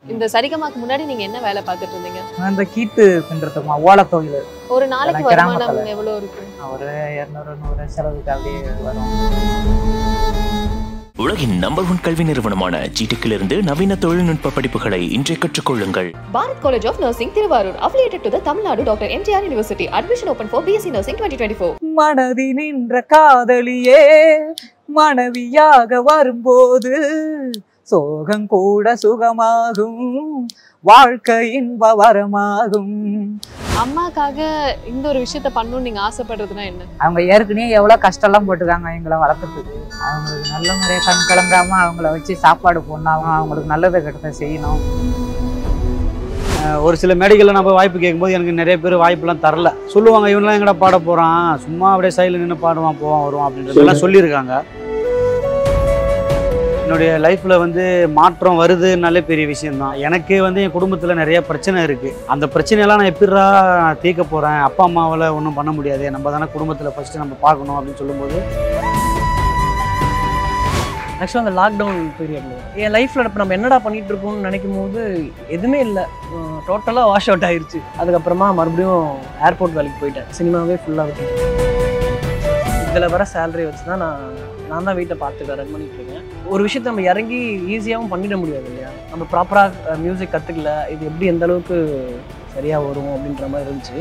இந்த சரிகமாக்கு முன்னாடி நீங்க என்ன வேலை பார்த்துட்டு இருந்தீங்க அந்த கீட்டு பின்றதுமா ஓலை தொழில் ஒரு நாளைக்கு அதெல்லாம் வருமானம் கிராமத்துல. எவ்வளவு இருக்கு ஒரு இரநூறு நூறு செலவுக்கு அப்படியே வரும் உலகின் நம்பர் ஒன் கல்வி நிறுவனமான ஜிடெக்கிலிருந்து நவீன தொழில்நுட்ப படிப்புகளை இன்றே கற்றுக்கொள்ளுங்கள் Bharat College of Nursing, Tiruvallur, affiliated to the Tamil Nadu Dr. MGR University. Admission open for BSc Nursing 2024. மனதி நின்ற காதலியே மனைவியாக வரும்போது சோகம் கூட சுகமாகும் வாழ்க்கை இன்ப வரமாகும் அம்மாக்காக இந்த ஒரு விஷயத்த பண்ணணும்னு நீங்க ஆசைப்படுறதுனா என்ன அவங்க ஏற்கனவே எவ்வளோ கஷ்டம்லாம் போட்டுருக்காங்க எங்களை வளர்க்கறதுக்கு அவங்களுக்கு நல்ல முறையாக கண் கலங்காம அவங்கள வச்சு சாப்பாடு போடணும் அவங்க அவங்களுக்கு நல்லதை கெட்டதை செய்யணும் அஹ் ஒரு சில மேடைகளில் நம்ம வாய்ப்பு கேட்கும்போது எனக்கு நிறைய பேர் வாய்ப்புலாம் தரல சொல்லுவாங்க இவன்லாம் எங்கடா பாட போகிறான் சும்மா அப்படியே சைடில் நின்று பாடுவான் போவான் வருவான் அப்படின்றதெல்லாம் சொல்லியிருக்காங்க என்னுடைய லைஃப்பில் வந்து மாற்றம் வருதுன்னாலே பெரிய விஷயம்தான் எனக்கே வந்து என் குடும்பத்தில் நிறைய பிரச்சனை இருக்குது அந்த பிரச்சனையெல்லாம் நான் எப்படிடா நான் தீர்க்க போகிறேன் அப்பா அம்மாவால் ஒன்றும் பண்ண முடியாது நம்ம தானே குடும்பத்தில் ஃபஸ்ட்டு நம்ம பார்க்கணும் அப்படின்னு சொல்லும்போது ஆக்சுவலாக அந்த லாக்டவுன் பீரியடில் என் லைஃப்பில் இப்போ நம்ம என்னடா பண்ணிட்டு இருக்கோம்னு நினைக்கும் போது எதுவுமே இல்லை டோட்டலாக வாஷ் அவுட் ஆயிருச்சு அதுக்கப்புறமா மறுபடியும் ஏர்போர்ட் வேலைக்கு போயிட்டேன் சினிமாவே ஃபுல்லாக விட்டு இதில் வர சேலரி வச்சு தான் நான் நான் தான் வீட்டை பார்த்துக்க ரன் பண்ணிட்டு இருக்கேன் ஒரு விஷயத்தை நம்ம இறங்கி ஈஸியாகவும் பண்ணிட முடியாது இல்லையா நம்ம ப்ராப்பராக மியூசிக் கற்றுக்கல இது எப்படி எந்த அளவுக்கு சரியாக வரும் அப்படின்ற மாதிரி இருந்துச்சு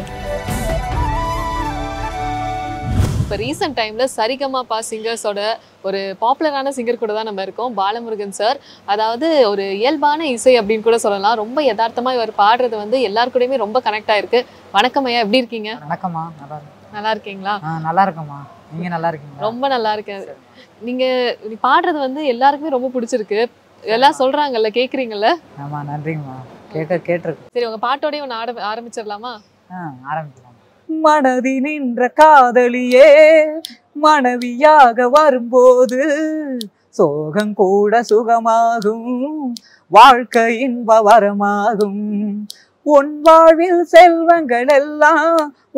இப்ப ரீசெண்ட் டைம்ல சரிகமாப்பா சிங்கர்ஸோட ஒரு பாப்புலரான சிங்கர் கூட தான் நம்ம இருக்கோம் பாலமுருகன் சார் அதாவது ஒரு இயல்பான இசை அப்படின்னு கூட சொல்லலாம் ரொம்ப யதார்த்தமா இவர் பாடுறது வந்து எல்லார் கூடயுமே ரொம்ப கனெக்ட் ஆயிருக்கு வணக்கம் ஐயா எப்படி இருக்கீங்க வணக்கம்மா நல்லா இருக்கு நல்லா இருக்கீங்களா ஆ நல்லா இருக்கம்மா நீங்க நல்லா இருக்கீங்களா ரொம்ப நல்லா இருக்கேன் நீங்க நீ பாடுறது வந்து எல்லாருக்குமே ரொம்ப பிடிச்சிருக்கு எல்லாம் சொல்றாங்கல்ல கேக்குறீங்கல்ல ஆமா நன்றிங்கம்மா கேட்க கேட்டிருக்கு சரி உங்க பாட்டோடய ஒன்று ஆட ஆரம்பிச்சிடலாமா ஆ, ஆரம்பிக்கலாம் மனதி நின்ற காதலியே மனைவியாக வரும்போது சோகம் கூட சுகமாகும் வாழ்க்கை இன்ப வரமாகும் உன் வாழ்வில் செல்வங்கள் எல்லாம்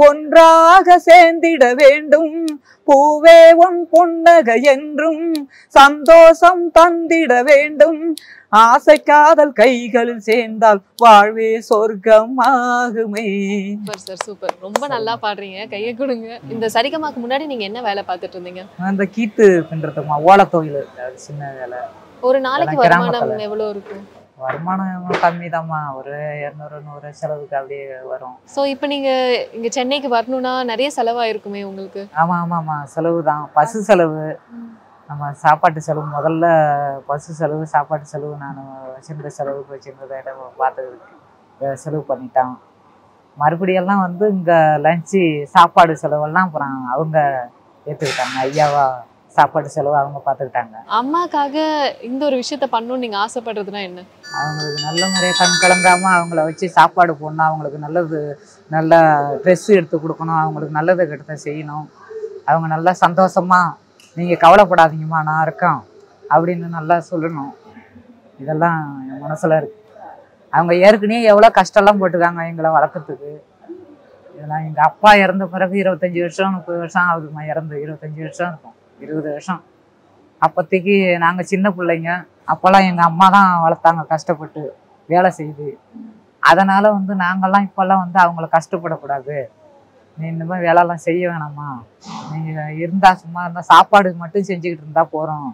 ஒன்றாக சேர்ந்திட வேண்டும் பூவே உன் புன்னகை என்றும் சந்தோஷம் தந்திட வேண்டும் ஆசை காதல் கைகளில் சேர்ந்தால் வாழ்வே சொர்க்கம் ஆகுமே சூப்பர் சார் சூப்பர் ரொம்ப நல்லா பாடுறீங்க கையை கொடுங்க இந்த சரிகமாக்கு முன்னாடி நீங்க என்ன வேலை பார்த்துட்டு இருந்தீங்க அந்த கீட்டு பின்றதுமா ஓலை தொழில் அது சின்ன வேலை ஒரு நாளைக்கு அதெல்லாம் வருமானம் கிராமத்துல. எவ்வளவு இருக்கும் வருமானம் கம்மி ஒரு இரநூறு நூறு செலவுக்கு அப்படியே வரும் ஸோ இப்போ நீங்க இங்க சென்னைக்கு வரணும்னா நிறைய செலவாயிருக்குமே உங்களுக்கு ஆமா ஆமாம்மா செலவு தான் பசு செலவு நம்ம சாப்பாட்டு செலவு முதல்ல பசு செலவு சாப்பாட்டு செலவு நான் வச்சிருந்த செலவுக்கு வச்சிருந்ததை இடம் பார்த்ததுக்கு செலவு பண்ணிட்டான் மறுபடியெல்லாம் வந்து இங்கே லஞ்சு சாப்பாடு செலவெல்லாம் அப்புறம் அவங்க ஏற்றுக்கிட்டாங்க ஐயாவா சாப்பாடு செலவு அவங்க பார்த்துக்கிட்டாங்க அம்மாக்காக இந்த ஒரு விஷயத்த பண்ணணும்னு நீங்க ஆசைப்படுறதுனா என்ன அவங்களுக்கு நல்ல முறையாக கண் கலங்காம அவங்கள வச்சு சாப்பாடு போடணும் அவங்களுக்கு நல்லது நல்ல ட்ரெஸ் எடுத்து கொடுக்கணும் அவங்களுக்கு நல்லதை கெட்டதை செய்யணும் அவங்க நல்லா சந்தோஷமா நீங்கள் கவலைப்படாதீங்கம்மா நான் இருக்கேன் அப்படின்னு நல்லா சொல்லணும் இதெல்லாம் என் மனசில் இருக்கு அவங்க ஏற்கனவே எவ்வளோ கஷ்டம்லாம் போட்டுருக்காங்க எங்களை வளர்க்கறதுக்கு இதெல்லாம் எங்கள் அப்பா இறந்த பிறகு இருபத்தஞ்சி வருஷம் முப்பது வருஷம் ஆகுதுமா இறந்து இருபத்தஞ்சி வருஷம் இருக்கும் இருபது வருஷம் அப்போதைக்கு நாங்கள் சின்ன பிள்ளைங்க அப்போல்லாம் எங்கள் அம்மா தான் வளர்த்தாங்க கஷ்டப்பட்டு வேலை செய்து அதனால் வந்து நாங்கள்லாம் இப்போல்லாம் வந்து அவங்கள கஷ்டப்படக்கூடாது நீ இந்த மாதிரி வேலைலாம் செய்ய வேணாமா நீங்கள் இருந்தால் சும்மா இருந்தால் சாப்பாடு மட்டும் செஞ்சுக்கிட்டு இருந்தால் போகிறோம்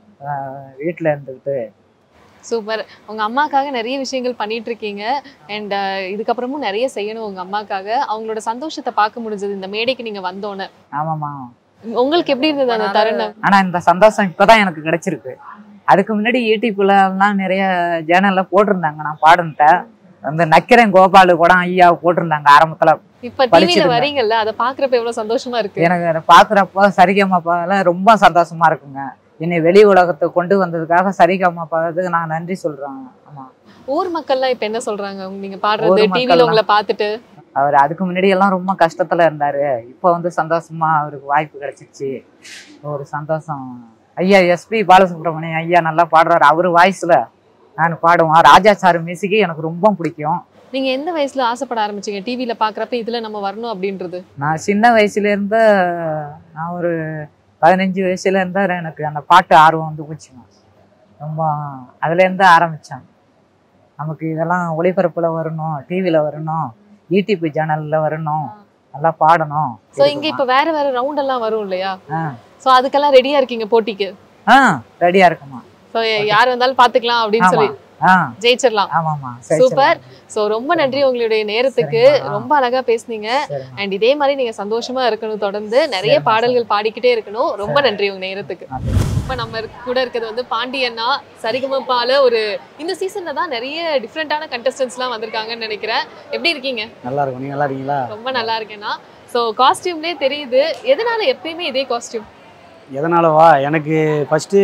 வீட்டில் இருந்துக்கிட்டு சூப்பர் உங்க அம்மாக்காக நிறைய விஷயங்கள் பண்ணிட்டு இருக்கீங்க அண்ட் இதுக்கப்புறமும் நிறைய செய்யணும் உங்க அம்மாக்காக அவங்களோட சந்தோஷத்தை பார்க்க முடிஞ்சது இந்த மேடைக்கு நீங்க வந்தோன்னே ஆமாம்மா உங்களுக்கு எப்படி இருந்தது அந்த தருணம் ஆனால் இந்த சந்தோஷம் இப்போ தான் எனக்கு கிடைச்சிருக்கு அதுக்கு முன்னாடி யூடியூப்லலாம் நிறைய சேனலில் போட்டிருந்தாங்க நான் பாடுன்ட்டேன் அந்த நக்கிரன் கோபாலு கூட ஐயா போட்டிருந்தாங்க ஆரம்பத்தில் இப்ப டிவில படிச்சிருந்தேன். வரீங்கல்ல அதை பாக்குறப்ப எவ்வளவு சந்தோஷமா இருக்கு எனக்கு அதை பார்க்குறப்போ சரிகமாப்பால ரொம்ப சந்தோஷமா இருக்குங்க என்னை வெளி உலகத்துக்கு கொண்டு வந்ததுக்காக சரிகமாப்பாவுக்கு நான் நன்றி சொல்றேன் ஆமா ஊர் மக்கள்லாம் இப்ப என்ன சொல்றாங்க உங்க- நீங்க பாடுறது ஊர் டிவில மக்கள்லாம். உங்களை பார்த்துட்டு அவர் அதுக்கு முன்னாடி எல்லாம் ரொம்ப கஷ்டத்துல இருந்தாரு இப்போ வந்து சந்தோஷமா அவருக்கு வாய்ப்பு கிடைச்சிருச்சு ஒரு சந்தோஷம் ஐயா எஸ்பி பாலசுப்ரமணியம் ஐயா நல்லா பாடுறாரு அவர் வாய்ஸ்ல நான் பாடுவேன் ராஜா சார் மியூசிக்கு எனக்கு ரொம்ப பிடிக்கும் நீங்க எந்த வயசுல ஆசைப்பட ஆரம்பிச்சீங்க டிவில பாக்குறப்ப இதுல நம்ம வரணும் அப்படின்றது நான் சின்ன வயசுல இருந்து நான் ஒரு பதினஞ்சு வயசுல இருந்தா எனக்கு அந்த பாட்டு ஆர்வம் வந்து போச்சுங்க ரொம்ப அதுல இருந்து ஆரம்பிச்சேன் நமக்கு இதெல்லாம் ஒளிபரப்பில் வரணும் டிவியில் வரணும் யூடியூப் சேனலில் வரணும் நல்லா பாடணும் சோ இங்க இப்ப வேற வேற ரவுண்ட் எல்லாம் வரும் இல்லையா ஆ. சோ அதுக்கெல்லாம் ரெடியா இருக்கீங்க போட்டிக்கு ஆ ரெடியாக இருக்குமா சோ யார் வந்தாலும் பாத்துக்கலாம் அப்படின்னு ஆமா சொல்லி ஆ ஜெயிச்சிடலாம் ஆமாம்மா சூப்பர் சோ ரொம்ப நன்றி உங்களுடைய நேரத்துக்கு சரிம்மா. ரொம்ப அழகா பேசுனீங்க சரிம்மா அண்ட் இதே மாதிரி நீங்க சந்தோஷமா இருக்கணும் தொடர்ந்து நிறைய சரிம்மா, பாடல்கள் பாடிக்கிட்டே இருக்கணும் ரொம்ப சரி. நன்றி உங்க நேரத்துக்கு நன்றி. இப்ப நம்ம இருக்க- கூட இருக்கிறது வந்து பாண்டியண்ணா சரிகமப்பால ஒரு இந்த சீசன்ல தான் நிறைய டிஃப்ரெண்டான கண்டஸ்டன்ஸ் எல்லாம் வந்திருக்காங்கன்னு நினைக்கிறேன் எப்படி இருக்கீங்க நல்லா இருக்கும் நீங்கள் நல்லா இருக்கீங்களா ரொம்ப நல்லா இருக்கேன்னா ஸோ காஸ்டியூம்லேயே தெரியுது எதனால எப்பயுமே இதே காஸ்டியூம் எதனால வா எனக்கு ஃபஸ்ட்டு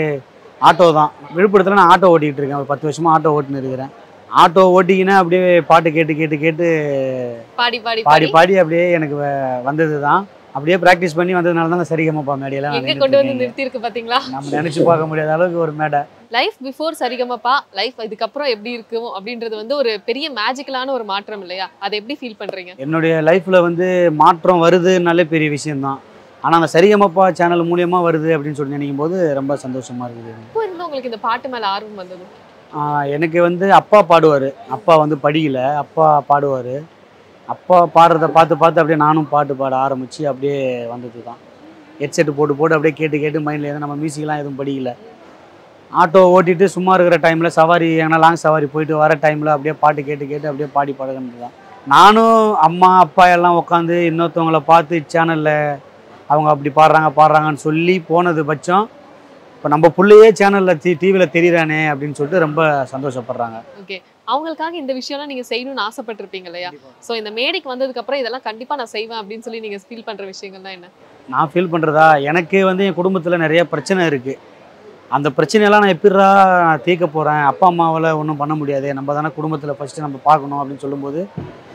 ஆட்டோ தான் விழுப்புரத்தில் நான் ஆட்டோ ஓட்டிகிட்டு இருக்கேன் ஒரு பத்து வருஷமாக ஆட்டோ ஓட்டின்னு இருக்கிறேன் ஆட்டோ ஓட்டிக்கினா அப்படியே பாட்டு கேட்டு கேட்டு கேட்டு பாடி பாடி பாடி பாடி பாடி அப்படியே எனக்கு வ- வந்தது தான் அப்படியே ப்ராக்டிஸ் பண்ணி வந்ததுனால தான் அந்த சரிகமப்பா மேடையெல்லாம் எங்க நான் கொண்டு வந்து நின்னுட்டு இருக்கேன். நிறுத்தி இருக்கு பாத்தீங்களா நம்ம நினச்சி பார்க்க முடியாத அளவுக்கு ஒரு மேடை லைஃப் பிஃபோர் சரிகமப்பா லைஃப் இதுக்கப்புறம் எப்படி இருக்கும் அப்படின்றது வந்து ஒரு பெரிய மேஜிக்கலான ஒரு மாற்றம் இல்லையா அதை எப்படி ஃபீல் பண்றீங்க என்னுடைய லைஃப்பில் வந்து மாற்றம் வருதுன்னாலே பெரிய விஷயம்தான் ஆனால் அந்த சரிகமப்பா சேனல் மூலியமாக வருது அப்படின்னு சொல்லி நினைக்கும் போது ரொம்ப சந்தோஷமாக இருக்குது இப்போ இருந்து உங்களுக்கு இந்த பாட்டு மேல ஆர்வம் வந்தது ஆஹ் எனக்கு வந்து அப்பா பாடுவார் அப்பா வந்து படிக்கல அப்பா பாடுவார் அப்பா பாடுறத பார்த்து பார்த்து அப்படியே நானும் பாட்டு பாட ஆரம்பித்து அப்படியே வந்தது தான் ஹெட்செட்டு போட்டு போட்டு அப்படியே கேட்டு கேட்டு மைண்டில் எதுவும் நம்ம மியூசிக்லாம் எதுவும் படிக்கல ஆட்டோ ஓட்டிட்டு சும்மா இருக்கிற டைமில் சவாரி எங்கன்னா லாங் சவாரி போயிட்டு வர டைமில் அப்படியே பாட்டு கேட்டு கேட்டு அப்படியே பாடி பழகினது தான் நானும் அம்மா அப்பா எல்லாம் உட்காந்து இன்னொருத்தவங்கள பார்த்து சேனலில் அவங்க அப்படி பாடுறாங்க பாடுறாங்கன்னு சொல்லி போனது பட்சம் இப்போ நம்ம புள்ளையே சேனலில் டி டிவியில் தெரியுறானே அப்படின்னு சொல்லிட்டு ரொம்ப சந்தோஷப்படுறாங்க ஓகே அவங்களுக்காக இந்த விஷயம்லாம் நீங்க செய்யணும்னு ஆசைப்பட்டிருப்பீங்க இல்லையா சோ இந்த மேடைக்கு வந்ததுக்கு அப்புறம் இதெல்லாம் கண்டிப்பா நான் செய்வேன் அப்படின்னு சொல்லி நீங்க ஃபீல் பண்ற விஷயங்கள்லாம் என்ன நான் ஃபீல் பண்ணுறதா எனக்கு வந்து என் குடும்பத்தில் நிறைய பிரச்சனை இருக்குது அந்த பிரச்சனையெல்லாம் நான் எப்படிரா நான் தீர்க்க போகிறேன் அப்பா அம்மாவால் ஒன்றும் பண்ண முடியாது நம்ம தானே குடும்பத்தில் ஃபஸ்ட்டு நம்ம பார்க்கணும் அப்படின்னு சொல்லும்போது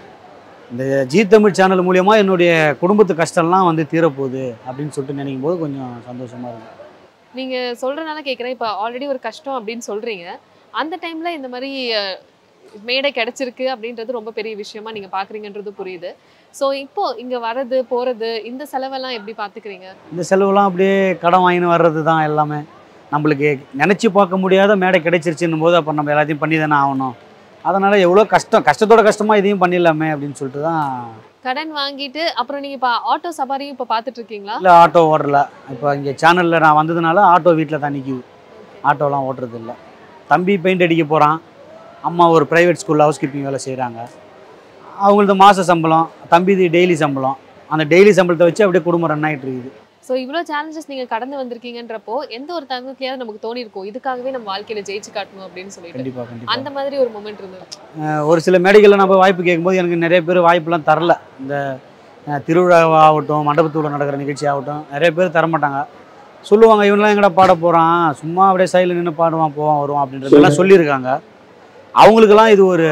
இந்த ஜீ தமிழ் சேனல் மூலியமா என்னுடைய குடும்பத்து கஷ்டம்லாம் வந்து தீரப்போகுது அப்படின்னு சொல்லிட்டு நினைக்கும் போது கொஞ்சம் சந்தோஷமாக இருக்குது நீங்க சொல்றதுனால கேக்குறேன் இப்ப ஆல்ரெடி ஒரு கஷ்டம் அப்படின்னு சொல்றீங்க அந்த டைம்ல இந்த மாதிரி அஹ், மேடை கிடைச்சிருக்கு அப்படின்றது ரொம்ப பெரிய விஷயமா நீங்க பாக்குறீங்கன்றது புரியுது சோ இப்போ இங்க வர்றது போறது இந்த செலவெல்லாம் எப்படி பாத்துக்கிறீங்க இந்த செலவுலாம் அப்படியே கடன் வாங்கின்னு வர்றது தான் எல்லாமே நம்மளுக்கு நினச்சி பார்க்க முடியாத மேடை கிடைச்சிருச்சுன்னும் போது அப்போ நம்ம எல்லாத்தையும் பண்ணி தானே ஆகணும் அதனால் எவ்வளோ கஷ்டம் கஷ்டத்தோட கஷ்டமாக இதையும் பண்ணிடலாமே அப்படின்னு சொல்லிட்டு தான் கடன் வாங்கிட்டு அப்புறம் நீங்க இப்ப ஆட்டோ சவாரியும் இப்ப பாத்துட்டு இருக்கீங்களா இல்லை ஆட்டோ ஓடல இப்போ இங்கே சேனலில் நான் வந்ததுனால ஆட்டோ வீட்டில் தான் நிற்கிது ஆட்டோலாம் ஓட்டுறது இல்லை தம்பி பெயிண்ட் அடிக்க போகிறான் அம்மா ஒரு ப்ரைவேட் ஸ்கூலில் ஹவுஸ் கீப்பிங் வேலை செய்கிறாங்க அவங்களது மாத சம்பளம் தம்பிது டெய்லி சம்பளம் அந்த டெய்லி சம்பளத்தை வச்சு அப்படியே குடும்பம் ரன் ஆகிட்டு இருக்குது சோ இவ்ளோ சேலஞ்சஸ் நீங்க கடந்து வந்திருக்கீங்கன்றப்போ எந்த ஒரு தருணத்துலயாவது நமக்கு தோணி இருக்கும் இதுக்காகவே நம்ம வாழ்க்கையில ஜெயிச்சு காட்டணும் அப்படின்னு சொல்லிட்டு கண்டிப்பாக கண்டிப்பாக அந்த மாதிரி ஒரு மூமெண்ட் இருந்தது ஒரு சில மேடைகளில் நம்ம வாய்ப்பு கேட்கும்போது எனக்கு நிறைய பேர் வாய்ப்பெல்லாம் தரல இந்த அஹ், திருவிழாவாகட்டும் மண்டபத்தூரில் நடக்கிற நிகழ்ச்சி ஆகட்டும் நிறைய பேர் தரமாட்டாங்க சொல்லுவாங்க இவன்லாம் எங்கடா பாட போகிறான் சும்மா அப்படியே சைடில் நின்று பாடுவான் போவான் வருவான் அப்படின்றதெல்லாம் சொல்லியிருக்காங்க அவங்களுக்கெல்லாம் இது ஒரு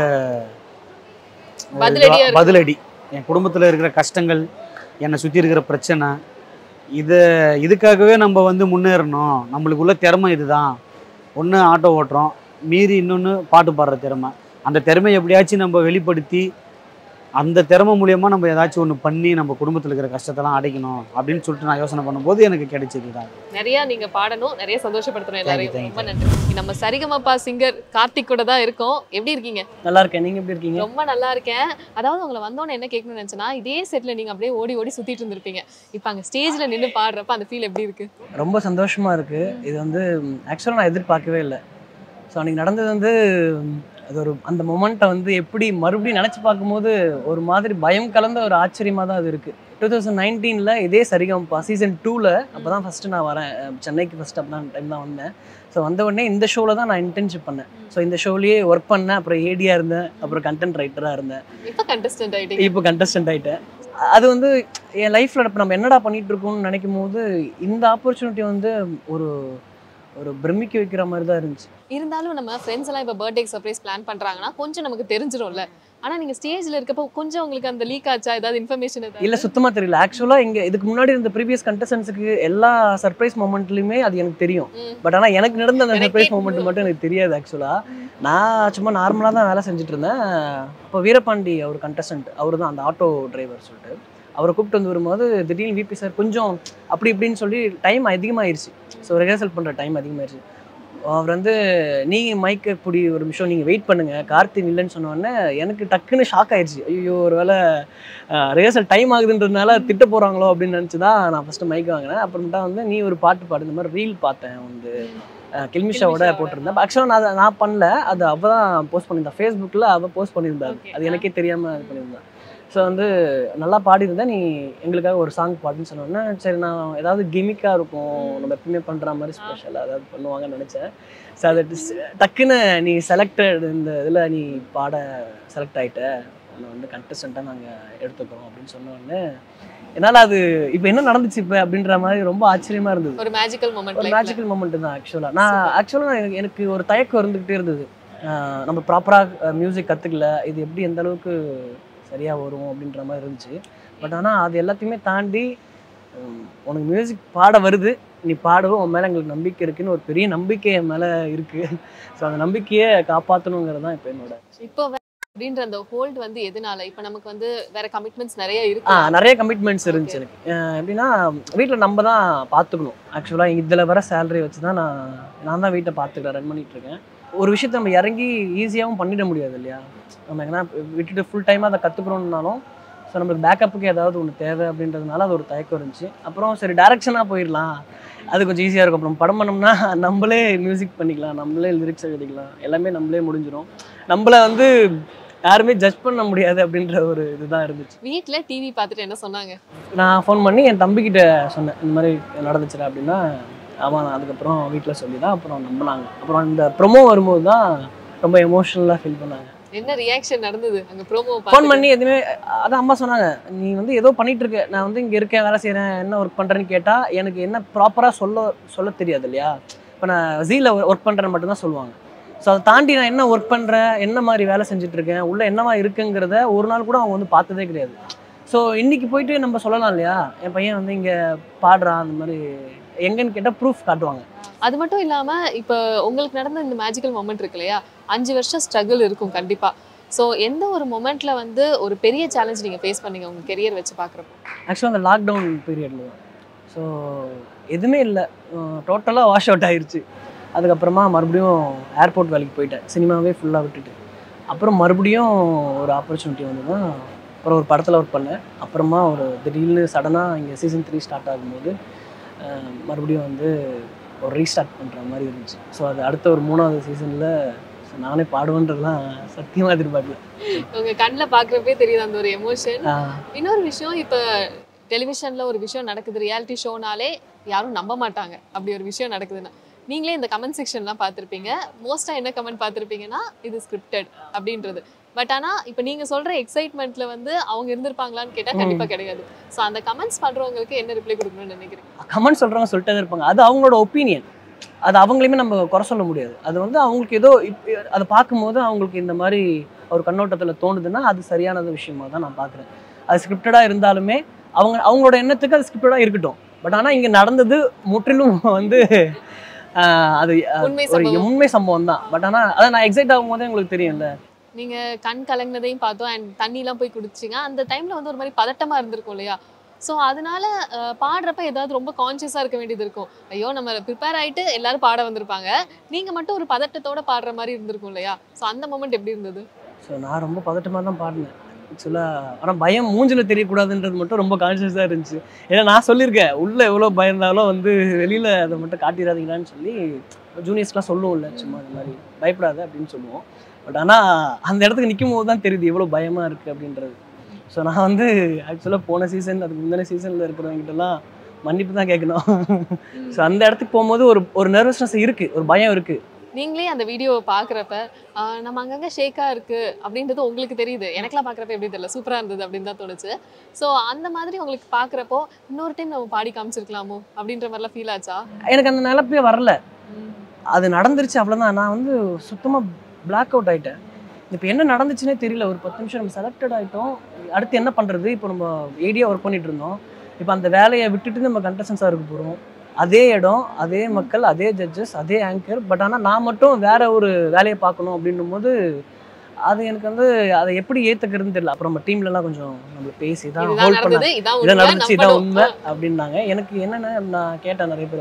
பதிலடியா இருக்கு. பதிலடி என் குடும்பத்தில் இருக்கிற கஷ்டங்கள் என்னை சுற்றி இருக்கிற பிரச்சனை இதை இதுக்காகவே நம்ம வந்து முன்னேறணும் நம்மளுக்குள்ள திறமை இதுதான் ஒன்று ஆட்டோ ஓட்டுறோம் மீறி இன்னொன்று பாட்டு பாடுற திறமை அந்த திறமையை எப்படியாச்சும் நம்ம வெளிப்படுத்தி அந்த திறமை மூலியமாக நம்ம ஏதாச்சும் ஒன்று பண்ணி நம்ம குடும்பத்தில் இருக்கிற கஷ்டத்தெல்லாம் அடைக்கணும் அப்படின்னு சொல்லிட்டு நான் யோசனை பண்ணும்போது எனக்கு கிடைச்சது தான் நிறைய நீங்க பாடணும் நிறைய சந்தோஷப்படுத்தணும் எல்லாரையும் thank you, ரொம்ப நன்றி நம்ம சரிகமப்பா சிங்கர் கார்த்திக் கூட தான் இருக்கோம் எப்படி இருக்கீங்க நல்லா இருக்கேன் நீங்க எப்படி இருக்கீங்க ரொம்ப நல்லா இருக்கேன் அதாவது உங்களை வந்தோன்னே என்ன கேட்கணும்னு நினைச்சேன்னா இதே செட்ல நீங்க அப்படியே ஓடி ஓடி சுத்திட்டு இருந்திருப்பீங்க இப்போ அங்க ஸ்டேஜ்ல நின்னு பாடுறப்ப அந்த ஃபீல் எப்படி இருக்கு ரொம்ப சந்தோஷமா இருக்கு இது வந்து ஆக்சுவலாக நான் எதிர்பார்க்கவே இல்லை ஸோ அன்னைக்கு நடந்தது வந்து ம், அது ஒரு அந்த மொமெண்ட்டை வந்து எப்படி மறுபடியும் நினச்சி பார்க்கும்போது ஒரு மாதிரி பயம் கலந்த ஒரு ஆச்சரியமாக தான் அது இருக்குது டூ தௌசண்ட் நைன்டீனில் இதே சரிகம்பா சீசன் டூவில் அப்போ தான் ஃபஸ்ட்டு நான் வரேன் அஹ், சென்னைக்கு ஃபஸ்ட் அப்போ தான் டைம் தான் வந்தேன் ஸோ வந்த உடனே இந்த ஷோவில் தான் நான் இன்டர்ன்ஷிப் பண்ணேன் ஸோ இந்த ஷோலேயே ஒர்க் பண்ணேன் அப்புறம் ஏடியாக இருந்தேன் அப்புறம் கண்டென்ட் ரைட்டராக இருந்தேன் இப்போ கண்டஸ்டன்ட் ஆயிட்டீங்க இப்போ கண்டஸ்டன்ட் ஆயிட்டேன் அது வந்து என் லைஃப்ல இப்போ நம்ம என்னடா பண்ணிட்டு இருக்கோம்னு நினைக்கும் போது இந்த ஆப்பர்ச்சுனிட்டி வந்து ஒரு ஒரு பிரமிக்க வைக்கிற மாதிரி தான் இருந்துச்சு இருந்தாலும் நம்ம ஃப்ரெண்ட்ஸ் எல்லாம் இப்போ பர்த்டே சர்ப்ரைஸ் பிளான் பண்றாங்கன்னா கொஞ்சம் நமக்கு தெரிஞ்சிரும்ல ஆனா நீங்க ஸ்டேஜ்ல இருக்கப்போ கொஞ்சம் உங்களுக்கு அந்த லீக் ஆச்சா ஏதாவது இன்ஃபர்மேஷன் ஏதாவது இல்ல சுத்தமா தெரியல ஆக்சுவலா இங்க இதுக்கு முன்னாடி இருந்த ப்ரீவியஸ் கண்டஸ்டன்ஸுக்கு எல்லா சர்ப்ரைஸ் மூமெண்ட்லயுமே அது எனக்கு தெரியும் ம். பட் ஆனா எனக்கு நடந்த அந்த எனக்கே சர்ப்ரைஸ் மூமெண்ட் மட்டும் எனக்கு தெரியாது ஆக்சுவலா நான் சும்மா நார்மலா தான் வேலை செஞ்சுட்டு இருந்தேன் அப்போ வீரபாண்டி அவர் கண்டஸ்டன்ட் அவர் தான் அந்த ஆட்டோ டிரைவர் சொல்லிட்டு அவரை கூப்பிட்டு வந்து வரும்போது திடீர்னு விபி சார் கொஞ்சம் அப்படி இப்படின்னு சொல்லி டைம் அதிகமாயிருச்சு ஸோ ரிஹர்சல் பண்ணுற டைம் அதிகமாயிருச்சு அவர் வந்து நீங்கள் மைக்கை பிடி ஒரு நிமிஷம் நீங்கள் வெயிட் பண்ணுங்க கார்த்தி இல்லைன்னு சொன்ன உடனே எனக்கு டக்குன்னு ஷாக் ஆயிடுச்சு ஐயோ ஒரு வேளை ரிஹர்சல் டைம் ஆகுதுன்றதுனால திட்ட போகிறாங்களோ அப்படின்னு நினச்சி தான் நான் ஃபஸ்ட்டு மைக் வாங்கினேன் அப்புறமேட்டா வந்து நீ ஒரு பாட்டு பாடு இந்த மாதிரி ரீல் பார்த்தேன் வந்து அஹ், கில்மிஷாவோட கில்மிஷாவோட. போட்டிருந்தேன் ஆக்சுவலாக நான் அதை- நான் பண்ணல அது அவள் தான் போஸ்ட் பண்ணியிருந்தா ஃபேஸ்புக்கில் அவள் போஸ்ட் பண்ணியிருந்தாரு Okay. அது எனக்கே தெரியாமல் இது பண்ணியிருந்தேன் ஸோ வந்து நல்லா பாடியிருந்தேன் நீ எங்களுக்காக ஒரு சாங் பாடுன்னு சொன்னோன்னே சரி நான் ஏதாவது கிமிக்காக இருக்கும் நம்ம எப்பவுமே பண்ணுற மாதிரி ஸ்பெஷலாக ஏதாவது பண்ணுவாங்கன்னு நினச்சேன் ஸோ அது dis- டக்குன்னு நீ செலக்டட் இந்த இதில் நீ பாட செலக்ட் ஆகிட்ட உன்னை வந்து கண்டஸ்டண்ட்டாக நாங்கள் எடுத்துக்கிறோம் அப்படின்னு சொன்ன உடனே என்னால் அது இப்போ என்ன நடந்துச்சு இப்போ அப்படின்ற மாதிரி ரொம்ப ஆச்சரியமாக இருந்தது ஒரு மேஜிக்கல் ஒரு மூமெண்ட் மேஜிக்கல் மூமெண்ட் தான் ஆக்சுவலாக நான் ஆக்சுவலாக எனக்கு ஒரு தயக்கம் இருந்துக்கிட்டே இருந்தது ஆஹ் நம்ம ப்ராப்பராக மியூசிக் கற்றுக்கல இது எப்படி எந்த அளவுக்கு சரியாக வரும் அப்படின்ற மாதிரி இருந்துச்சு பட் ஆனால் அது எல்லாத்தையுமே தாண்டி உம், உனக்கு மியூசிக் பாட வருது நீ பாடவும் உன் மேலே எங்களுக்கு நம்பிக்கை இருக்குன்னு ஒரு பெரிய நம்பிக்கை என் மேலே இருக்குது ஸோ அந்த நம்பிக்கையை காப்பாற்றணுங்கிறது தான் இப்போ என்னோட இப்போ வே- அப்படின்ற அந்த ஹோல்ட் வந்து எதனால இப்போ நமக்கு வந்து வேற கமிட்மெண்ட்ஸ் நிறைய ஆ இருக்கு நிறைய கமிட்மெண்ட்ஸ் இருந்துச்சு எனக்கு அஹ் எப்படின்னா வீட்டில் நம்ம தான் பார்த்துக்கணும் ஆக்சுவலாக இதில் வர சேலரி வச்சு தான் நான் நான் தான் வீட்டை பார்த்துக்கிறேன் ரன் பண்ணிட்டு இருக்கேன் ஒரு விஷயத்தை நம்ம இறங்கி ஈஸியாகவும் பண்ணிட முடியாது இல்லையா நம்ம எங்கன்னா விட்டுட்டு ஃபுல் டைமாக அதை கற்றுக்கணுன்னாலும் ஸோ நம்மளுக்கு பேக்கப்புக்கு ஏதாவது ஒன்று தேவை அப்படின்றதுனால அது ஒரு தயக்கம் இருந்துச்சு அப்புறம் சரி டேரக்ஷனாக போயிடலாம் அது கொஞ்சம் ஈஸியாக இருக்கும் அப்புறம் படம் பண்ணோம்னா நம்மளே மியூசிக் பண்ணிக்கலாம் நம்மளே லிரிக்ஸ் எழுதிக்கலாம் எல்லாமே நம்மளே முடிஞ்சிடும் நம்மளை வந்து யாருமே ஜட்ஜ் பண்ண முடியாது அப்படின்ற ஒரு இதுதான் இருந்துச்சு வீட்ல டிவி பார்த்துட்டு என்ன சொன்னாங்க நான் ஃபோன் பண்ணி என் தம்பிக்கிட்ட சொன்னேன் இந்த மாதிரி நடந்துச்சுடா அப்படின்னா அவன் அதுக்கப்புறம் வீட்டில் சொல்லி தான் அப்புறம் நம்பினாங்க அப்புறம் இந்த ப்ரொமோ வரும்போது தான் ரொம்ப எமோஷ்னலாக ஃபீல் பண்ணாங்க என்ன ரியாக்ஷன் நடந்தது அங்க ப்ரோமோ ஃபோன் பண்ணி எதுவுமே அதான் அம்மா சொன்னாங்க நீ வந்து ஏதோ பண்ணிட்டு இருக்க நான் வந்து இங்கே இருக்கேன் வேலை செய்கிறேன் என்ன ஒர்க் பண்ணுறேன்னு கேட்டால் எனக்கு என்ன ப்ராப்பராக சொல்ல சொல்ல தெரியாது இல்லையா இப்போ நான் ஜீல ஒர்க் பண்ணுறேன்னு மட்டும்தான் சொல்லுவாங்க ஸோ அதை தாண்டி நான் என்ன ஒர்க் பண்ணுறேன் என்ன மாதிரி வேலை செஞ்சுட்டு இருக்கேன் உள்ள என்னவா இருக்குங்கிறத ஒரு நாள் கூட அவங்க வந்து பார்த்ததே கிடையாது ஸோ இன்னைக்கு போயிட்டு நம்ம சொல்லலாம் இல்லையா என் பையன் வந்து இங்கே பாடுறான் அந்த மாதிரி எங்கன்னு கேட்டால் ப்ரூஃப் காட்டுவாங்க அது மட்டும் இல்லாம இப்போ உங்களுக்கு நடந்த இந்த மேஜிக்கல் மொமெண்ட் இருக்கு இல்லையா அஞ்சு வருஷம் ஸ்ட்ரகிள் இருக்கும் கண்டிப்பா ஸோ எந்த ஒரு மொமெண்ட்ல வந்து ஒரு பெரிய சேலஞ்ச் நீங்க ஃபேஸ் பண்ணீங்க உங்க கெரியர் வச்சு பாக்குறப்போ ஆக்சுவலாக அந்த லாக்டவுன் பீரியடில் தான் ஸோ எதுவுமே இல்லை டோட்டலாக வாஷ் அவுட் ஆயிருச்சு அதுக்கப்புறமா மறுபடியும் ஏர்போர்ட் வேலைக்கு போயிட்டேன் சினிமாவே ஃபுல்லாக விட்டுட்டு அப்புறம் மறுபடியும் ஒரு ஆப்பர்ச்சுனிட்டி வந்து தான் அப்புறம் ஒரு படத்தில் ஒர்க் பண்ணேன் அப்புறமா ஒரு திடீர்னு சடனாக இங்கே சீசன் த்ரீ ஸ்டார்ட் ஆகும்போது அஹ், மறுபடியும் வந்து ஒரு ரீஸ்டார்ட் பண்ணுற மாதிரி இருந்துச்சு ஸோ அது அடுத்த ஒரு மூணாவது சீசனில் நானே பாடுவேன்றதுலாம் சத்தியமாக எதிர்பார்க்கல உங்க கண்ணில் பாக்குறப்பே தெரியுது அந்த ஒரு எமோஷன் ஆஹ், இன்னொரு விஷயம் இப்போ டெலிவிஷன்ல ஒரு விஷயம் நடக்குது ரியாலிட்டி ஷோனாலே யாரும் நம்ப மாட்டாங்க அப்படி ஒரு விஷயம் நடக்குதுன்னா நீங்களே இந்த கமெண்ட் செக்ஷன்லாம் பார்த்துருப்பீங்க மோஸ்ட்டாக என்ன கமெண்ட் பார்த்துருப்பீங்கன்னா இது ஸ்கிரிப்டட் அப்படின்றது பட் ஆனால் இப்போ நீங்கள் சொல்கிற எக்ஸைட்மெண்ட்ல வந்து அவங்க இருந்திருப்பாங்களான்னு கேட்டால் கண்டிப்பாக கிடையாது ஸோ அந்த கமெண்ட்ஸ் பண்ணுறவங்களுக்கு என்ன ரிப்ளை கொடுக்கணும்னு நினைக்கிறேன் கமெண்ட் சொல்கிறவங்க சொல்லிட்டே தான் இருப்பாங்க அது அவங்களோட ஒப்பீனியன் அது அவங்களையுமே நம்ம குறை சொல்ல முடியாது அது வந்து அவங்களுக்கு ஏதோ இப்ப அதை பார்க்கும்போது அவங்களுக்கு இந்த மாதிரி ஒரு கண்ணோட்டத்தில் தோணுதுன்னா அது சரியானது விஷயமா தான் நான் பார்க்குறேன் அது ஸ்கிரிப்டடாக இருந்தாலுமே அவங்க அவங்களோட எண்ணத்துக்கு அது ஸ்கிரிப்டடாக இருக்கட்டும் பட் ஆனால் இங்கே நடந்தது முற்றிலும் வந்து ஆஹ், அது ஆஹ், உண்மை ஒரு சம்பவம் உண்மை சம்பவம் தான் பட் ஆனால் அதை நான் எக்ஸைட் ஆகும்போதே உங்களுக்கு தெரியும்ல நீங்கள் கண் கலங்கினதையும் பார்த்தோம் அண்ட் தண்ணிலாம் போய் குடிச்சிங்க அந்த டைமில் வந்து ஒரு மாதிரி பதட்டமாக இருந்திருக்கும் இல்லையா ஸோ அதனால அஹ், பாடுறப்ப ஏதாவது ரொம்ப கான்ஷியஸாக இருக்க வேண்டியது இருக்கும் ஐயோ நம்ம ப்ரிப்பேர் ஆயிட்டு எல்லாரும் பாட வந்திருப்பாங்க நீங்கள் மட்டும் ஒரு பதட்டத்தோட பாடுற மாதிரி இருந்திருக்கும் இல்லையா ஸோ அந்த மொமெண்ட் எப்படி இருந்தது ஸோ நான் ரொம்ப பதட்டமாக தான் பாடினேன் ஆக்சுவலாக ஆனால் பயம் மூஞ்சில் தெரியக்கூடாதுன்றது மட்டும் ரொம்ப கான்ஷியஸாக இருந்துச்சு ஏன்னா நான் சொல்லியிருக்கேன் உள்ளே எவ்வளோ பயந்தாலும் வந்து வெளியில் அதை மட்டும் காட்டிடாதீங்களான்னு சொல்லி ஜூனியர்ஸ்லாம் சொல்லுவோம்ல சும்மா இந்த மாதிரி பயப்படாத அப்படின்னு சொல்லுவோம் பட் ஆனால் அந்த இடத்துக்கு நிற்கும் போது தான் தெரியுது எவ்வளோ பயமாக இருக்குது அப்படின்றது ஸோ நான் வந்து ஆக்சுவலாக போன சீசன் அதுக்கு முந்தின சீசனில் இருக்கிறவங்ககிட்டலாம் மன்னிப்பு தான் கேட்கணும் ஸோ அந்த இடத்துக்கு போகும்போது ஒரு ஒரு நர்வஸ்னஸ் இருக்குது ஒரு பயம் இருக்குது நீங்களே அந்த வீடியோவை பார்க்குறப்ப நம்ம அங்கங்கே ஷேக்காக இருக்குது அப்படின்றது உங்களுக்கு தெரியுது எனக்கெல்லாம் பார்க்குறப்ப எப்படி தெரியல சூப்பராக இருந்தது அப்படின்னு தான் தோணுச்சு ஸோ அந்த மாதிரி உங்களுக்கு பார்க்குறப்போ இன்னொரு டைம் நம்ம பாடி காமிச்சிருக்கலாமோ அப்படின்ற மாதிரிலாம் ஃபீல் ஆச்சா எனக்கு அந்த நிலப்பே வரல அது நடந்துருச்சு அவ்வளோதான் நான் வந்து சுத்தமாக பிளாக் அவுட் ஆயிட்டேன் இப்போ என்ன நடந்துச்சுன்னே தெரியல ஒரு பத்து நிமிஷம் நம்ம செலக்டட் ஆகிட்டோம் அடுத்து என்ன பண்ணுறது இப்போ நம்ம ஏடியா ஒர்க் பண்ணிட்டு இருந்தோம் இப்போ அந்த வேலையை விட்டுட்டு நம்ம கண்டஸ்டன்ஸாக இருக்க போகிறோம் அதே இடம் அதே மக்கள் அதே ஜட்ஜஸ் அதே ஆங்கர் பட் ஆனால் நான் மட்டும் வேற ஒரு வேலையை பார்க்கணும் அப்படின்னும் போது அது எனக்கு வந்து அதை எப்படி ஏற்றுக்கிறதுன்னு தெரியல அப்புறம் நம்ம டீம்லலாம் கொஞ்சம் நம்ம பேசி தான் இதுதான் ஹோல்ட் பண்ணாங்க நடந்தது இதான் இதான் உண்மை நடந்துச்சு இதான் நம்பணும். உண்மை அப்படின்னாங்க எனக்கு என்னென்ன நான் கேட்டேன் நிறைய பேர்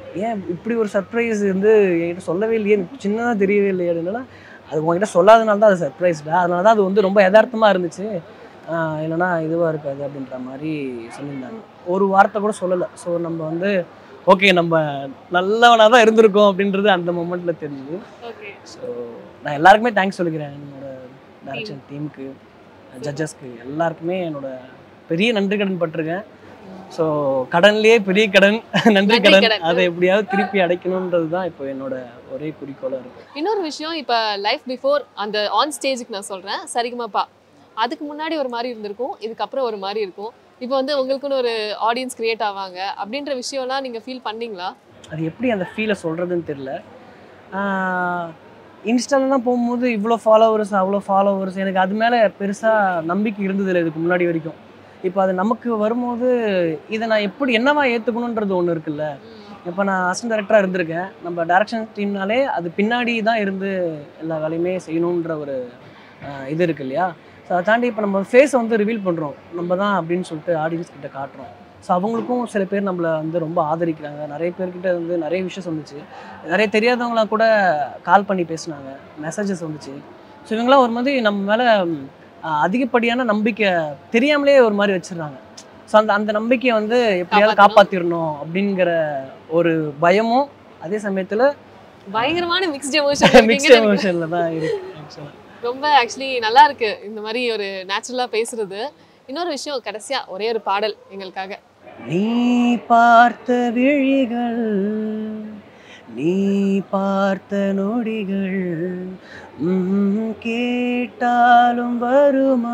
ஏன் இப்படி ஒரு சர்ப்ரைஸ் வந்து என்கிட்ட சொல்லவே இல்லையே எனக்கு சின்னதாக தெரியவே இல்லையே அப்படின்னா அது உங்ககிட்ட சொல்லாதனால தான் அது சர்ப்ரைஸ்டா அதனால தான் அது வந்து ரொம்ப யதார்த்தமாக இருந்துச்சு ஆஹ் இல்லைன்னா இதுவாக இருக்காது அப்படின்ற மாதிரி சொல்லியிருந்தாங்க ஒரு வார்த்தை கூட சொல்லலை ஸோ நம்ம வந்து ஓகே நம்ம நல்லவனாக தான் இருந்திருக்கோம் அப்படின்றது அந்த மொமெண்ட்டில் தெரிஞ்சுது ஓகே ஸோ நான் எல்லாருக்குமே தேங்க்ஸ் சொல்லிக்கிறேன் என்னோட டைரக்ஷன் டீமுக்கு ஜட்ஜஸ்க்கு எல்லாருக்குமே என்னோட பெரிய நன்றி கடன் பட்டிருக்கேன் ஸோ கடன்லயே பெரிய கடன் நன்றி நன்றி கடன் கடன். அதை எப்படியாவது திருப்பி அடைக்கணுன்றது தான் இப்போ என்னோட ஒரே குறிக்கோளாக இருக்கு இன்னொரு விஷயம் இப்போ லைஃப் பிஃபோர் அந்த ஆன் ஸ்டேஜுக்கு நான் சொல்கிறேன் சரிகமாப்பா அதுக்கு முன்னாடி ஒரு மாதிரி இருந்திருக்கும் இதுக்கப்புறம் ஒரு மாதிரி இருக்கும் இப்போ வந்து உங்களுக்குன்னு ஒரு ஆடியன்ஸ் கிரியேட் ஆவாங்க அப்படின்ற விஷயம்லாம் நீங்கள் ஃபீல் பண்ணீங்களா அது எப்படி அந்த ஃபீலை சொல்கிறதுன்னு தெரில இன்ஸ்டாலலாம் போகும்போது இவ்வளோ ஃபாலோவர்ஸ் அவ்வளோ ஃபாலோவர்ஸ் எனக்கு அது மேலே பெருசாக நம்பிக்கை இருந்ததில்லை இதுக்கு முன்னாடி வரைக்கும் இப்போ அது நமக்கு வரும்போது இதை நான் எப்படி என்னவா ஏற்றுக்கணுன்றது ஒன்று இருக்குல்ல இப்போ நான் அசிஸ்டன்ட் டைரக்டராக இருந்திருக்கேன் நம்ம டைரக்ஷன் டீம்னாலே அது பின்னாடி தான் இருந்து எல்லா வேலையுமே செய்யணுன்ற ஒரு ஆஹ், இது இருக்கு இல்லையா ஸோ அதை தாண்டி இப்போ நம்ம ஃபேஸை வந்து ரிவீல் பண்ணுறோம் நம்ம தான் அப்படின்னு சொல்லிட்டு ஆடியன்ஸ் கிட்ட காட்டுறோம் ஸோ அவங்களுக்கும் சில பேர் நம்மளை வந்து ரொம்ப ஆதரிக்கிறாங்க நிறைய பேர்கிட்ட வந்து நிறைய விஷயம் வந்துச்சு நிறைய தெரியாதவங்களாம் கூட கால் பண்ணி பேசுனாங்க மெசேஜஸ் வந்துச்சு ஸோ இவங்களாம் ஒரு மாதிரி நம்ம மேலே அதிகப்படியான நம்பிக்கை தெரியாமலே ஒரு மாதிரி வச்சிடுறாங்க ஸோ அந்த அந்த நம்பிக்கையை வந்து எப்படியாவது காப்பாத்தணும். காப்பாற்றிடணும் அப்படிங்கிற ஒரு பயமும் அதே சமயத்தில் பயங்கரமான மிக்ஸ்ட் மிக்ஸ்ட் எமோஷன் எமோஷனில் தான் இருக்கு ஆக்சுவலாக ரொம்ப ஆக்சுவலி நல்லா இருக்கு இந்த மாதிரி ஒரு நேச்சுரலா பேசுறது இன்னொரு விஷயம் கடைசியா ஒரே ஒரு பாடல் எங்களுக்காக நீ பார்த்த விழிகள் நீ பார்த்த நொடிகள் ம், கேட்டாலும் வருமா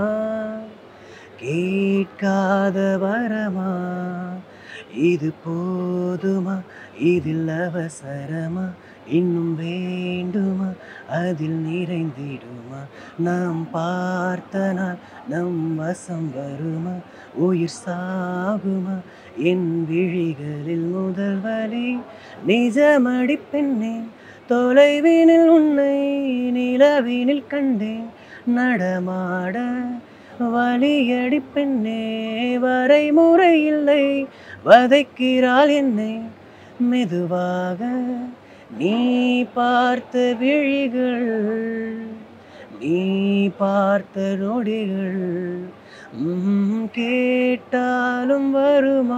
கேட்காத வரமா இது போதுமா இதில் அவசரமா இன்னும் வேண்டுமா அதில் நிறைந்திடுமா நாம் பார்த்த நாள் நம் வசம் வருமா உயிர் சாகுமா என் விழிகளில் முதல் வலி நிஜமடி பெண்ணே தொலைவினில் உன்னை நிலவினில் கண்டேன் நடமாட வலியடி பெண்ணே வரைமுறை இல்லை வதைக்கிறாள் என்னை மெதுவாக நீ பார்த்த விழிகள் நீ பார்த்த நொடிகள் ம், கேட்டாலும் வருமா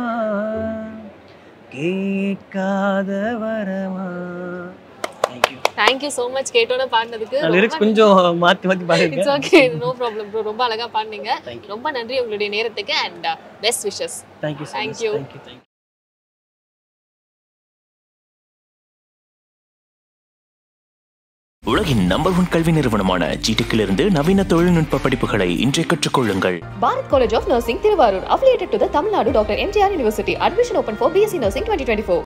கேட்காத வரமா தேங்க்யூ தேங்க்யூ ஸோ மச் கேட்டோன்னு பாடினதுக்கு லிரிக்ஸ் கொஞ்சம் மாற்றி மாற்றி இட்ஸ் பாருங்க ஓகே நோ ப்ராப்ளம் ப்ரோ ரொம்ப அழகா பாடினீங்க Thank you. ரொம்ப நன்றி உங்களுடைய நேரத்துக்கு and best wishes thank you Thank thank you you. Thank you thank you உலகின் நம்பர் ஒன் கல்வி நிறுவனமான ஜிடெக்கிலிருந்து நவீன தொழில்நுட்ப படிப்புகளை இன்றே கற்றுக்கொள்ளுங்கள் Bharat College of Nursing, Thiruvarur, affiliated to the Tamil Nadu Dr. MGR University. Admission open for BSc Nursing 2024.